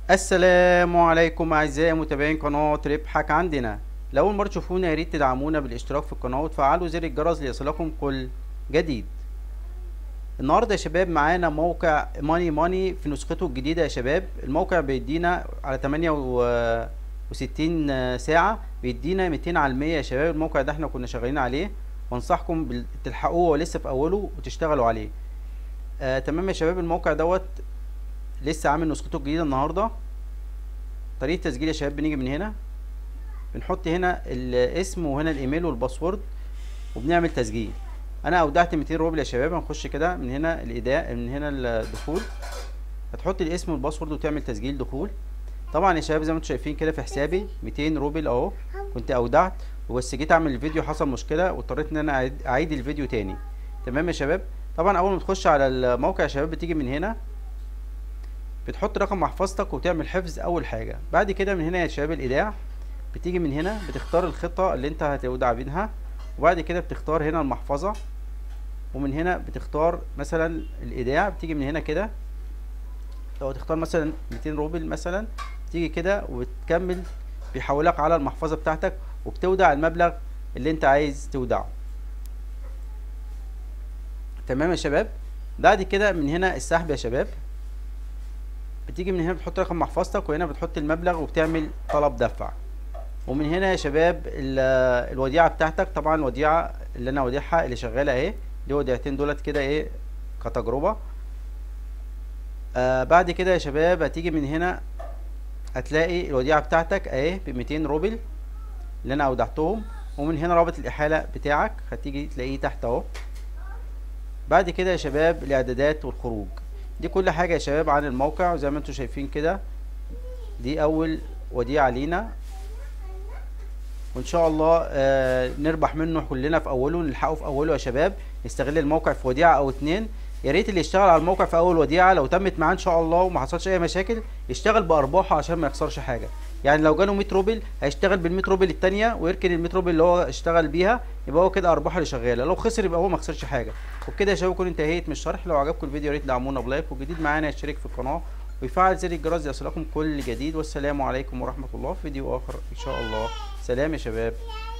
السلام عليكم اعزائي متابعين قناه ربحك عندنا لو اول مره تشوفونا يا ريت تدعمونا بالاشتراك في القناه وتفعلوا زر الجرس ليصلكم كل جديد النهارده يا شباب معانا موقع ماني ماني في نسخته الجديده يا شباب الموقع بيدينا على 68 ساعه بيدينا 200 على المية يا شباب الموقع ده احنا كنا شغالين عليه وانصحكم بال- تلحقوه ولسه في اوله وتشتغلوا عليه آه تمام يا شباب الموقع دوت لسه عامل نسخته الجديده النهارده طريقه تسجيل يا شباب بنيجي من هنا بنحط هنا الاسم وهنا الايميل والباسورد وبنعمل تسجيل انا اودعت 200 روبل يا شباب هنخش كده من هنا الاداء من هنا الدخول هتحط الاسم والباسورد وتعمل تسجيل دخول طبعا يا شباب زي ما انتم شايفين كده في حسابي 200 روبل اهو كنت اودعت بس جيت اعمل الفيديو حصل مشكله واضطريت ان انا اعيد أعيد الفيديو تاني تمام يا شباب طبعا اول ما تخش على الموقع يا شباب بتيجي من هنا بتحط رقم محفظتك وتعمل حفظ اول حاجه بعد كده من هنا يا شباب الايداع بتيجي من هنا بتختار الخطه اللي انت هتودع بينها وبعد كده بتختار هنا المحفظه ومن هنا بتختار مثلا الايداع بتيجي من هنا كده لو تختار مثلا 200 روبل مثلا تيجي كده وتكمل بيحولك على المحفظه بتاعتك وبتودع المبلغ اللي انت عايز تودعه تمام يا شباب بعد كده من هنا السحب يا شباب بتيجي من هنا بتحط رقم محفظتك وهنا بتحط المبلغ وبتعمل طلب دفع ومن هنا يا شباب ال- الوديعة بتاعتك طبعا الوديعة اللي انا وديعها اللي شغالة اهي دي وديعتين دولت كده ايه كتجربة آه بعد كده يا شباب هتيجي من هنا هتلاقي الوديعة بتاعتك اهي ب 200 روبل اللي انا اودعتهم ومن هنا رابط الاحالة بتاعك هتيجي تلاقيه تحت اهو بعد كده يا شباب الاعدادات والخروج دي كل حاجة يا شباب عن الموقع وزي ما انتم شايفين كده دي اول وديعة لينا وان شاء الله آه نربح منه كلنا في اوله نلحقه في اوله يا شباب نستغل الموقع في وديعة او اتنين يا ريت اللي يشتغل على الموقع في اول وديعة لو تمت معاه ان شاء الله وما حصلش اي مشاكل يشتغل بارباحه عشان ما يخسرش حاجة يعني لو جاله 100 روبل هيشتغل بال 100 روبل التانية ويركن ال 100 روبل اللي هو اشتغل بيها يبقى هو كده ارباحه اللي شغالة لو خسر يبقى هو ما خسرش حاجة وبكده يا شباب كنت انتهيت من الشرح لو عجبكم الفيديو يا ريت تدعمونا بلايك والجديد معانا يشترك في القناة ويفعل زر الجرس ليصلكم كل جديد والسلام عليكم ورحمة الله في فيديو آخر إن شاء الله سلام يا شباب